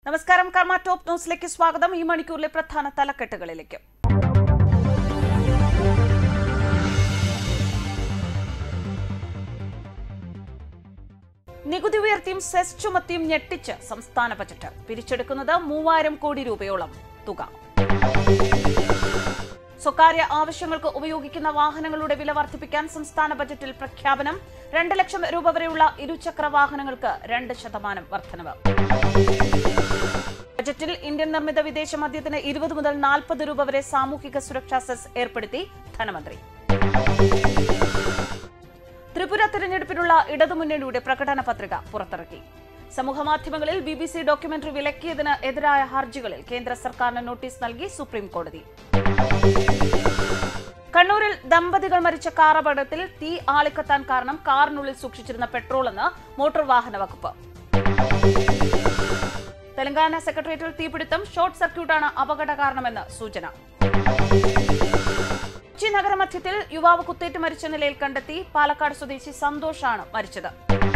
നമസ്കാരം കർമ്മ ടോപ്പ് ന്യൂസിലേക്ക് സ്വാഗതം ഈ മണിക്കൂറിലെ പ്രധാന തലക്കെട്ടുകളിലേക്ക് നികുതി ഉയർത്തിയും സെസ് ചുമത്തിയും ഞെട്ടിച്ച് സംസ്ഥാന ബജറ്റ് പിരിച്ചെടുക്കുന്നത് മൂവായിരം കോടി രൂപയോളം തുക സ്വകാര്യ ആവശ്യങ്ങൾക്ക് ഉപയോഗിക്കുന്ന വാഹനങ്ങളുടെ വില വർദ്ധിപ്പിക്കാൻ സംസ്ഥാന ബജറ്റിൽ പ്രഖ്യാപനം രണ്ട് ലക്ഷം രൂപ വരെയുള്ള ഇരുചക്ര വാഹനങ്ങൾക്ക് രണ്ട് ശതമാനം വർധനവ് ബജറ്റിൽ ഇന്ത്യൻ നിർമ്മിത വിദേശ മദ്യത്തിന് ഇരുപത് മുതൽ നാൽപ്പത് രൂപ വരെ സാമൂഹിക സുരക്ഷാ സെസ് ഏർപ്പെടുത്തി ധനമന്ത്രി ത്രിപുര തിരഞ്ഞെടുപ്പിനുള്ള ഇടതുമുന്നണിയുടെ പ്രകടന പത്രിക പുറത്തിറക്കി സമൂഹമാധ്യമങ്ങളിൽ ബി ബി സി ഡോക്യുമെന്ററി വിലക്കിയതിന് എതിരായ ഹർജികളിൽ കേന്ദ്ര സർക്കാരിന് നോട്ടീസ് നൽകി സുപ്രീം കോടതി കണ്ണൂരിൽ ദമ്പതികൾ മരിച്ച കാർ അപകടത്തിൽ തീ ആളിക്കത്താൻ കാരണം കാറിനുള്ളിൽ സൂക്ഷിച്ചിരുന്ന പെട്രോളെന്ന് മോട്ടോർ വാഹന വകുപ്പ് തെലങ്കാന സെക്രട്ടേറിയറ്റിൽ തീപിടുത്തം ഷോർട്ട് സർക്യൂട്ടാണ് അപകട കാരണമെന്ന് സൂചന കൊച്ചി നഗരമധ്യത്തിൽ യുവാവ് കുത്തേറ്റ് മരിച്ച നിലയിൽ കണ്ടെത്തി പാലക്കാട് സ്വദേശി സന്തോഷാണ് മരിച്ചത്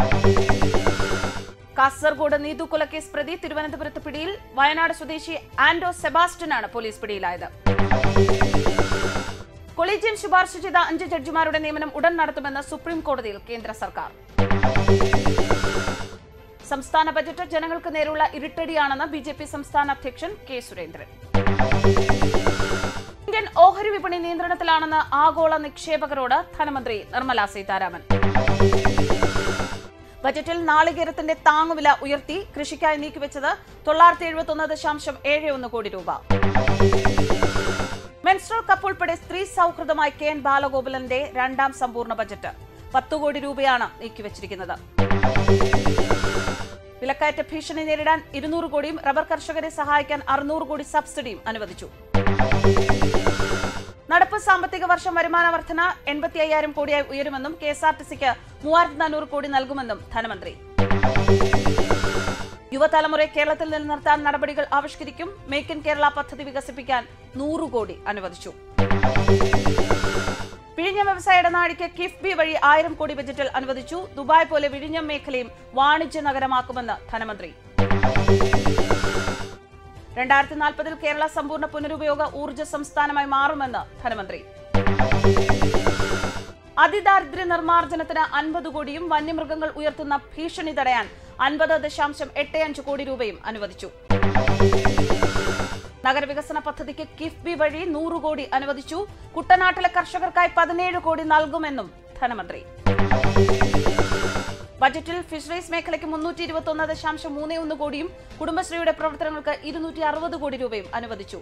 കാസർഗോഡ് നീതു കൊലക്കേസ് പ്രതി തിരുവനന്തപുരത്ത് പിടിയിൽ വയനാട് സ്വദേശി ആൻഡോ സെബാസ്റ്റ്യനാണ് പോലീസ് പിടിയിലായത് കൊളീജിയം ശുപാർശ ചെയ്ത അഞ്ച് ജഡ്ജിമാരുടെ നിയമനം ഉടൻ നടത്തുമെന്ന് സുപ്രീം കോടതിയിൽ കേന്ദ്ര സർക്കാർ സംസ്ഥാന ബജറ്റ് ജനങ്ങൾക്ക് നേരെയുള്ള ഇരുട്ടടിയാണെന്ന് ബി ജെ പി സംസ്ഥാന അധ്യക്ഷൻ കെ സുരേന്ദ്രൻ ഇന്ത്യൻ ഓഹരി വിപണി നിയന്ത്രണത്തിലാണെന്ന് ആഗോള നിക്ഷേപകരോട് ധനമന്ത്രി നിർമ്മല സീതാരാമൻ ബജറ്റിൽ നാളികേരത്തിന്റെ താങ്ങുവില ഉയർത്തി കൃഷിക്കായി നീക്കിവെച്ചത് തൊള്ളായിരത്തി എഴുപത്തി ദശാംശം ഏഴ് ഒന്ന് കോടി രൂപ മെൻസ്ട്രൽ കപ്പ് ഉൾപ്പെടെ സ്ത്രീ സൗഹൃദമായി കെ എൻ ബാലഗോപാലന്റെ രണ്ടാം സമ്പൂർണ്ണ ബജറ്റ് പത്തു കോടി രൂപയാണ് നീക്കിവച്ചിരിക്കുന്നത് വിലക്കയറ്റ ഭീഷണി നേരിടാൻ ഇരുന്നൂറ് കോടിയും റബ്ബർ കർഷകരെ സഹായിക്കാൻ അറുന്നൂറ് കോടി സബ്സിഡിയും അനുവദിച്ചു നടപ്പ് സാമ്പത്തിക വർഷം വരുമാന വർധന എൺപത്തി അയ്യായിരം കോടിയായി ഉയരുമെന്നും കെ എസ് ആർ ടി സിക്ക് മൂവായിരത്തി നാനൂറ് കോടി നൽകുമെന്നും ധനമന്ത്രി യുവതലമുറയെ കേരളത്തിൽ നിലനിർത്താൻ നടപടികൾ ആവിഷ്കരിക്കും മേക്ക് ഇൻ കേരള പദ്ധതി വികസിപ്പിക്കാൻ നൂറ് കോടി അനുവദിച്ചു വിഴിഞ്ഞം വ്യവസായ ഇടനാഴിക്ക് കിഫ്ബി വഴി ആയിരം കോടി ബജറ്റിൽ അനുവദിച്ചു ദുബായ് പോലെ വിഴിഞ്ഞം മേഖലയും വാണിജ്യ നഗരമാക്കുമെന്ന് ധനമന്ത്രി രണ്ടായിരത്തി നാൽപ്പതിൽ കേരള സമ്പൂർണ്ണ പുനരുപയോഗ ഊർജ്ജ സംസ്ഥാനമായി മാറുമെന്ന് ധനമന്ത്രി അതിദാരിദ്ര്യ നിർമ്മാർജ്ജനത്തിന് അൻപത് കോടിയും വന്യമൃഗങ്ങൾ ഉയർത്തുന്ന ഭീഷണി തടയാൻ അൻപത് ദശാംശം എട്ട് അഞ്ച് കോടി രൂപയും അനുവദിച്ചു നഗരവികസന പദ്ധതിക്ക് കിഫ്ബി വഴി നൂറ് കോടി അനുവദിച്ചു കുട്ടനാട്ടിലെ കർഷകർക്കായി പതിനേഴ് കോടി നൽകുമെന്നും ധനമന്ത്രി ബജറ്റിൽ ഫിഷറീസ് മേഖലയ്ക്ക് മുന്നൂറ്റി ഇരുപത്തി ഒന്ന് ദശാംശം മൂന്ന് ഒന്ന് കോടിയും കുടുംബശ്രീയുടെ പ്രവർത്തനങ്ങൾക്ക് ഇരുന്നൂറ്റി അറുപത് കോടി രൂപയും അനുവദിച്ചു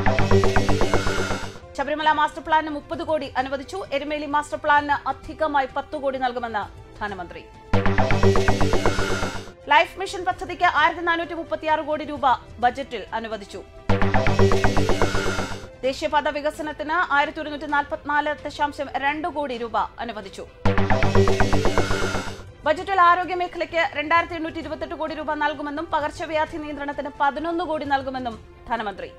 ശബരിമല മാസ്റ്റർ പ്ലാനിന് മുപ്പത് കോടി അനുവദിച്ചു എരുമേലി മാസ്റ്റർ പ്ലാനിന് അധികമായി പത്ത് കോടി നൽകുമെന്ന് ധനമന്ത്രി ലൈഫ് മിഷൻ പദ്ധതിക്ക് ആയിരത്തി നാനൂറ്റി മുപ്പത്തിയാറ് കോടി രൂപ ബജറ്റിൽ അനുവദിച്ചു ദേശീയപാത വികസനത്തിന് ആയിരത്തി ഒരുന്നൂറ്റി നാൽപ്പത്തിനാല് ദശാംശം രണ്ട് കോടി രൂപ അനുവദിച്ചു ബജറ്റിൽ ആരോഗ്യ മേഖലയ്ക്ക് രണ്ടായിരത്തി എണ്ണൂറ്റി ഇരുപത്തെട്ട് കോടി രൂപ നൽകുമെന്നും പകർച്ചവ്യാധി നിയന്ത്രണത്തിന് പതിനൊന്ന് കോടി നൽകുമെന്നും ധനമന്ത്രി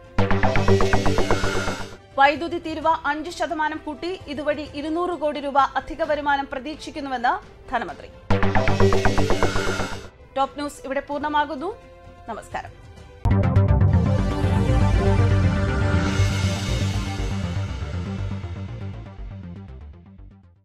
വൈദ്യുതി തീരുവ അഞ്ച് ശതമാനം കൂട്ടി ഇതുവഴി ഇരുന്നൂറ് കോടി രൂപ അധിക വരുമാനം പ്രതീക്ഷിക്കുന്നുവെന്ന് ധനമന്ത്രി ടോപ്പ് ന്യൂസ് ഇവിടെ പൂർണ്ണമാകുന്നു നമസ്കാരം